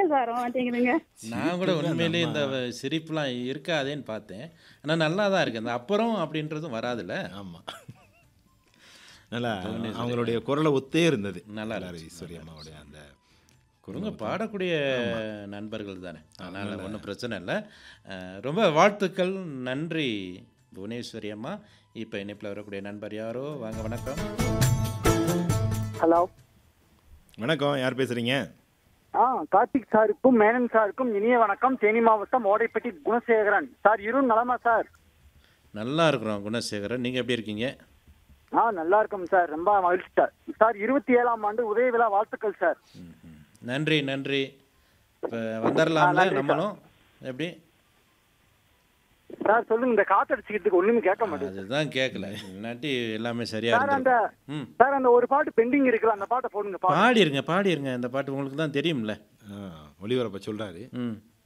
வர மாட்டேங்குதுங்க நான் கூட உண்மையிலேயே இந்த சிரிப்புலாம் இருக்காதேன்னு பார்த்தேன் ஆனால் நல்லா தான் இருக்கு அந்த அப்புறம் அப்படின்றதும் வராதுல்ல ஆமா நல்லா அவங்களுடைய குரலை ஒத்தே இருந்தது நல்லா எல்லாரும் ஈஸ்வரி அம்மாவுடைய அந்த குறுங்க பாடக்கூடிய நண்பர்கள் தானே அதனால் ஒன்றும் பிரச்சனை இல்லை அஹ், ரொம்ப வாழ்த்துக்கள் நன்றி புவனேஸ்வரி அம்மா இப்போ இணைப்பில் வரக்கூடிய நண்பர் யாரோ வாங்க வணக்கம் ஹலோ வணக்கம் யார் பேசுறீங்க ஆ கார்த்திக் சாருக்கும் மேனன் சாருக்கும் இனிய வணக்கம் தேனி மாவட்டம் ஓடைப்பட்டி குணசேகரன் சார் இரு நலமா சார் நல்லா இருக்கிறோம் குணசேகரன் நீங்கள் எப்படி இருக்கீங்க ஆ நல்லா இருக்கும் சார் ரொம்ப மகிழ்ச்சி சார் சார் இருபத்தி ஏழாம் ஆண்டு உதய விழா வாழ்த்துக்கள் சார் ம்ஹும். நன்றி நன்றி இப்போ வந்துடலாம்ல நன்றி சார். நம்மளும் எப்படி சார் சொல்லுங்க இந்த காத்தடிச்சுக்கிறதுக்கு ஒண்ணுமே கேட்க மாட்டேங்குது அதுதான் கேட்கல இல்லாட்டி எல்லாமே சரியா சார் அந்த இருந்திருக்கும் ம் சார் அந்த ஒரு பாட்டு பெண்டிங் இருக்குல்ல அந்த பாட்டை போடுங்க பாட்டு பாடிருங்க பாடிருங்க இந்த பாட்டு உங்களுக்கு தான் தெரியும்ல ஆ, ஒளிபரப்ப சொல்றாரு ம்